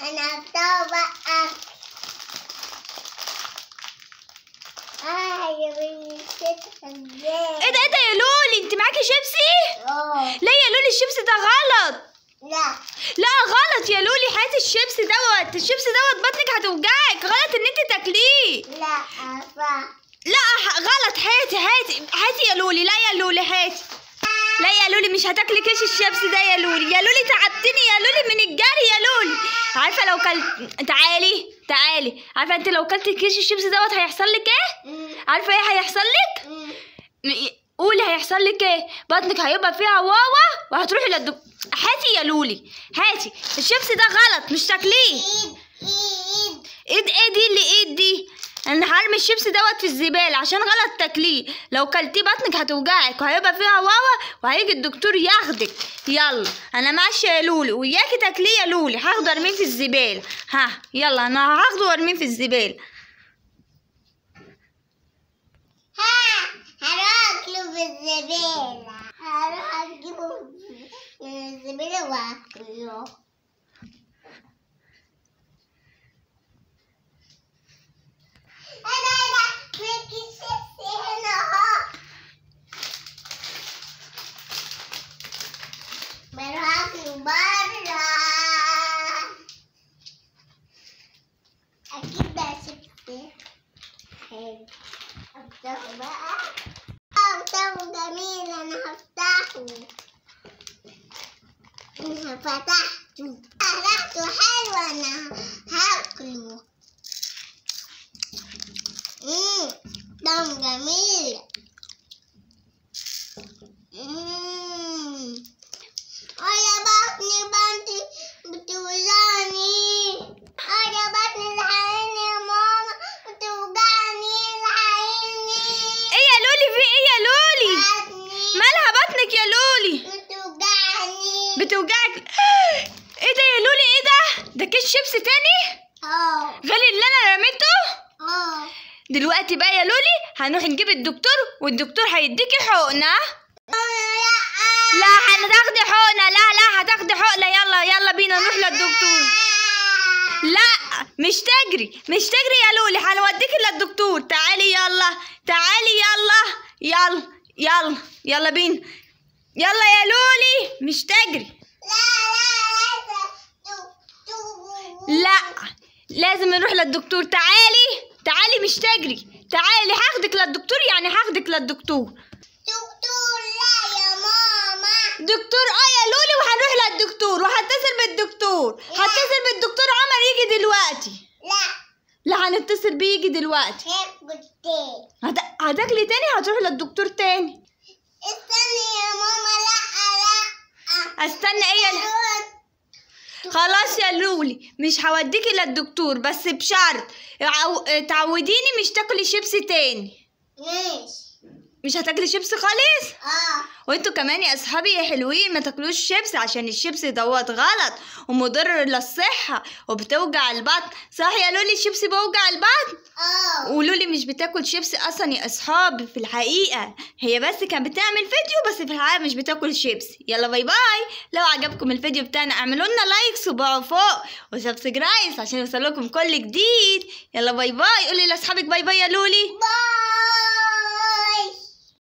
انا اختار بقى اه يا بنتي ايه ده ايه ده يا لولي انت معاكي شيبسي اه لا يا لولي الشيبسي ده غلط لا لا غلط يا لولي هاتي الشيبسي دوت الشيبسي دوت بطنك هتوجعك غلط ان انت تاكليه لا أفا لا ح- غلط هاتي هاتي هاتي يا لولي لا يا لولي هاتي لا يا لولي مش هتاكلي كيس الشيبسي ده يا لولي يا لولي تعبتني يا لولي من الجري يا لولي عارفه لو كلت تعالي تعالي عارفه انت لو كلت كيس الشيبسي دوت هيحصل لك ايه عارفه ايه هيحصل لك م- قولي هيحصل لك ايه بطنك هيبقى فيها واوا وهتروحي للدكتور هاتي يا لولي هاتي الشيبسي ده غلط مش تاكليه ايد ايد ايد ايه دي اللي ايد دي انا هرمي الشيبسي دوت في الزباله عشان غلط تاكليه لو كلتيه بطنك هتوجعك وهيبقى فيها واوا وهيجي الدكتور ياخدك يلا انا ماشيه يا لولي وياكي تاكليه يا لولي هاخده ارميه في الزباله ها يلا انا هاخده وارميه في الزباله ها هروح اكله في الزبالة هروح اجيبه من الزبالة واكله انا انا في كيسي هنا اهو بروح اكله برا اكيد ده شفتي حلو افتحه بقى افتحه جميل انا هفتحه انا فتحته فتحته حلو انا هاكله امم طعم جميل امم انا بطني بنتي بتوجعني انا بطني الحقيني يا ماما بتوجعني الحقيني ايه يا لولي في ايه يا لولي بطني مالها بطنك يا لولي بتوجعني بتوجعك ايه ده يا لولي ايه ده ده كيس شيبسي تاني اه غالي اللي انا رميته اه دلوقتي بقى يا لولي هنروح نجيب الدكتور والدكتور هيديكي حقنه لا هتاخدي حقنه لا لا هتاخدي حقنه يلا يلا بينا نروح للدكتور لا مش تجري مش تجري يا لولي هنوديكي للدكتور تعالي يلا تعالي يلا يلا يلا يلا بينا يلا يا لولي مش تجري لا لازم نروح للدكتور تعالي تعالي مش تجري تعالي هاخدك للدكتور يعني هاخدك للدكتور دكتور لا يا ماما دكتور اه يا لولي وهنروح للدكتور وهتصل بالدكتور هتصل بالدكتور عمر يجي دلوقتي لا لا هنتصل بيه يجي دلوقتي هيك قلتي هت... هتاكلي تاني هتروح للدكتور تاني استني يا ماما لا لا استنى ايه يا ل- خلاص يا لولي مش هوديكي للدكتور بس بشرط عو... تعوديني مش تاكلي شيبسي تاني ماشي مش هتاكلي شيبسي خالص اه وانتوا كمان يا اصحابي يا حلوين ما تاكلوش شيبسي عشان الشيبسي دوت غلط ومضر للصحة وبتوجع البطن صح يا لولي الشيبسي بوجع البطن اه ولولي مش بتاكل شيبسي اصلا يا اصحابي في الحقيقة هي بس كانت بتعمل فيديو بس في الحقيقة مش بتاكل شيبسي يلا باي باي لو عجبكم الفيديو بتاعنا اعملوا لنا لايك صباعوا فوق وسبسكرايب عشان يوصلكم كل جديد يلا باي باي قولي لاصحابك باي باي يا لولي باي